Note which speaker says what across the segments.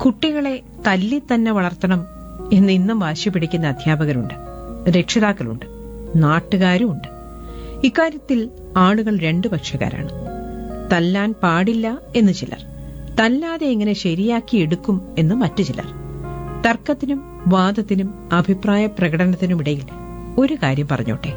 Speaker 1: കുട്ടികളെ തല്ലി തന്നെ വളർത്തണം എന്ന് ഇന്നും വാശി പിടിക്കുന്ന അധ്യാപകരുണ്ട് രക്ഷിതാക്കളുണ്ട് നാട്ടുകാരുമുണ്ട് ഇക്കാര്യത്തിൽ ആളുകൾ രണ്ടു പക്ഷക്കാരാണ് തല്ലാൻ പാടില്ല എന്ന് ചിലർ തല്ലാതെ എങ്ങനെ ശരിയാക്കി എടുക്കും എന്ന് മറ്റു ചിലർ തർക്കത്തിനും വാദത്തിനും അഭിപ്രായ പ്രകടനത്തിനുമിടയിൽ ഒരു കാര്യം പറഞ്ഞോട്ടെ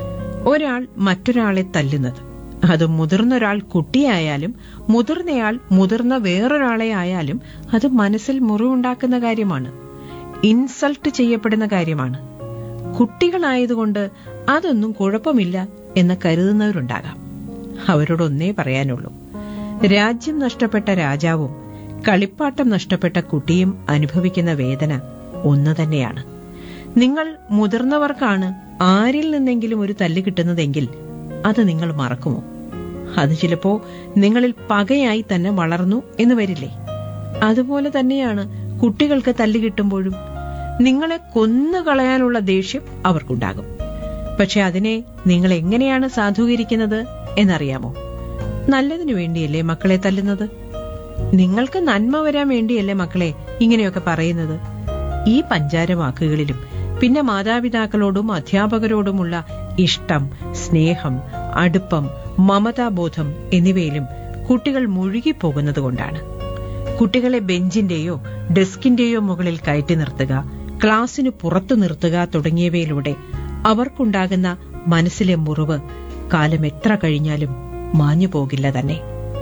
Speaker 1: ഒരാൾ മറ്റൊരാളെ തല്ലുന്നത് അത് മുതിർന്ന ഒരാൾ കുട്ടിയായാലും മുതിർന്നയാൾ മുതിർന്ന വേറൊരാളെ ആയാലും അത് മനസ്സിൽ മുറിവുണ്ടാക്കുന്ന കാര്യമാണ് ഇൻസൾട്ട് ചെയ്യപ്പെടുന്ന കാര്യമാണ് കുട്ടികളായതുകൊണ്ട് അതൊന്നും കുഴപ്പമില്ല എന്ന് കരുതുന്നവരുണ്ടാകാം അവരോടൊന്നേ പറയാനുള്ളൂ രാജ്യം നഷ്ടപ്പെട്ട രാജാവും കളിപ്പാട്ടം നഷ്ടപ്പെട്ട കുട്ടിയും അനുഭവിക്കുന്ന വേദന ഒന്നു തന്നെയാണ് നിങ്ങൾ മുതിർന്നവർക്കാണ് ആരിൽ നിന്നെങ്കിലും ഒരു തല്ല് കിട്ടുന്നതെങ്കിൽ അത് നിങ്ങൾ മറക്കുമോ അത് ചിലപ്പോ നിങ്ങളിൽ പകയായി തന്നെ വളർന്നു എന്ന് വരില്ലേ അതുപോലെ തന്നെയാണ് കുട്ടികൾക്ക് തല്ല് കിട്ടുമ്പോഴും നിങ്ങളെ കൊന്നുകളയാനുള്ള ദേഷ്യം അവർക്കുണ്ടാകും പക്ഷെ അതിനെ നിങ്ങൾ എങ്ങനെയാണ് സാധൂകരിക്കുന്നത് എന്നറിയാമോ നല്ലതിനു വേണ്ടിയല്ലേ മക്കളെ തല്ലുന്നത് നിങ്ങൾക്ക് നന്മ വരാൻ വേണ്ടിയല്ലേ മക്കളെ ഇങ്ങനെയൊക്കെ പറയുന്നത് ഈ പഞ്ചാര വാക്കുകളിലും പിന്നെ മാതാപിതാക്കളോടും അധ്യാപകരോടുമുള്ള ഇഷ്ടം സ്നേഹം അടുപ്പം മമതാബോധം എന്നിവയിലും കുട്ടികൾ മുഴുകിപ്പോകുന്നതുകൊണ്ടാണ് കുട്ടികളെ ബെഞ്ചിന്റെയോ ഡെസ്കിന്റെയോ മുകളിൽ കയറ്റി നിർത്തുക ക്ലാസ്സിന് പുറത്തു നിർത്തുക തുടങ്ങിയവയിലൂടെ അവർക്കുണ്ടാകുന്ന മനസ്സിലെ മുറിവ് കാലം എത്ര കഴിഞ്ഞാലും മാഞ്ഞു പോകില്ല തന്നെ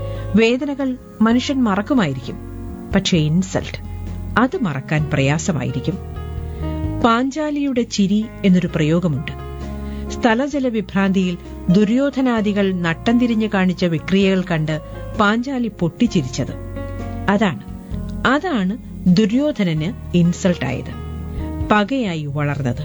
Speaker 1: വേദനകൾ മനുഷ്യൻ മറക്കുമായിരിക്കും പക്ഷേ ഇൻസൾട്ട് അത് മറക്കാൻ പ്രയാസമായിരിക്കും പാഞ്ചാലിയുടെ ചിരി എന്നൊരു പ്രയോഗമുണ്ട് സ്ഥലജല വിഭ്രാന്തിയിൽ ദുര്യോധനാദികൾ നട്ടം തിരിഞ്ഞു കാണിച്ച വിക്രിയകൾ കണ്ട് പാഞ്ചാലി പൊട്ടിച്ചിരിച്ചത് അതാണ് അതാണ് ദുര്യോധനന് ഇൻസൾട്ടായത് പകയായി വളർന്നത്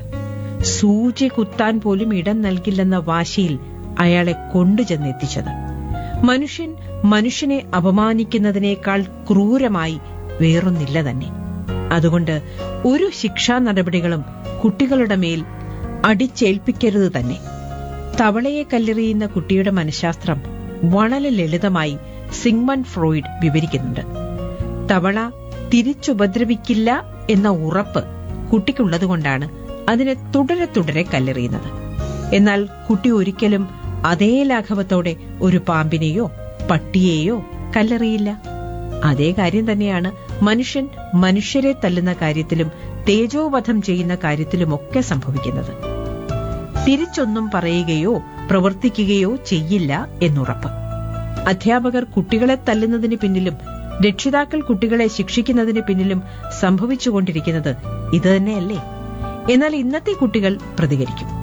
Speaker 1: സൂചി കുത്താൻ പോലും ഇടം നൽകില്ലെന്ന വാശിയിൽ അയാളെ കൊണ്ടുചെന്നെത്തിച്ചത് മനുഷ്യൻ മനുഷ്യനെ അപമാനിക്കുന്നതിനേക്കാൾ ക്രൂരമായി വേറൊന്നില്ല തന്നെ അതുകൊണ്ട് ഒരു ശിക്ഷാ നടപടികളും കുട്ടികളുടെ മേൽ അടിച്ചേൽപ്പിക്കരുത് തന്നെ തവളയെ കല്ലെറിയുന്ന കുട്ടിയുടെ മനഃശാസ്ത്രം വളരെ ലളിതമായി സിഗ്മണ്ട് ഫ്രോയിഡ് വിവരിക്കുന്നുണ്ട് തവള തിരിച്ചുപദ്രവിക്കില്ല എന്ന ഉറപ്പ് കുട്ടിക്കുള്ളതുകൊണ്ടാണ് അതിനെ തുടരെ തുടരെ കല്ലെറിയുന്നത് എന്നാൽ കുട്ടി ഒരിക്കലും അതേ ലാഘവത്തോടെ ഒരു പാമ്പിനെയോ പട്ടിയെയോ കല്ലെറിയില്ല അതേ കാര്യം തന്നെയാണ് മനുഷ്യൻ മനുഷ്യരെ തല്ലുന്ന കാര്യത്തിലും തേജോവധം ചെയ്യുന്ന കാര്യത്തിലുമൊക്കെ സംഭവിക്കുന്നത് തിരിച്ചൊന്നും പറയുകയോ പ്രവർത്തിക്കുകയോ ചെയ്യില്ല എന്നുറപ്പ് അധ്യാപകർ കുട്ടികളെ തല്ലുന്നതിന് പിന്നിലും രക്ഷിതാക്കൾ കുട്ടികളെ ശിക്ഷിക്കുന്നതിന് പിന്നിലും സംഭവിച്ചുകൊണ്ടിരിക്കുന്നത് ഇതുതന്നെയല്ലേ എന്നാൽ ഇന്നത്തെ കുട്ടികൾ പ്രതികരിക്കും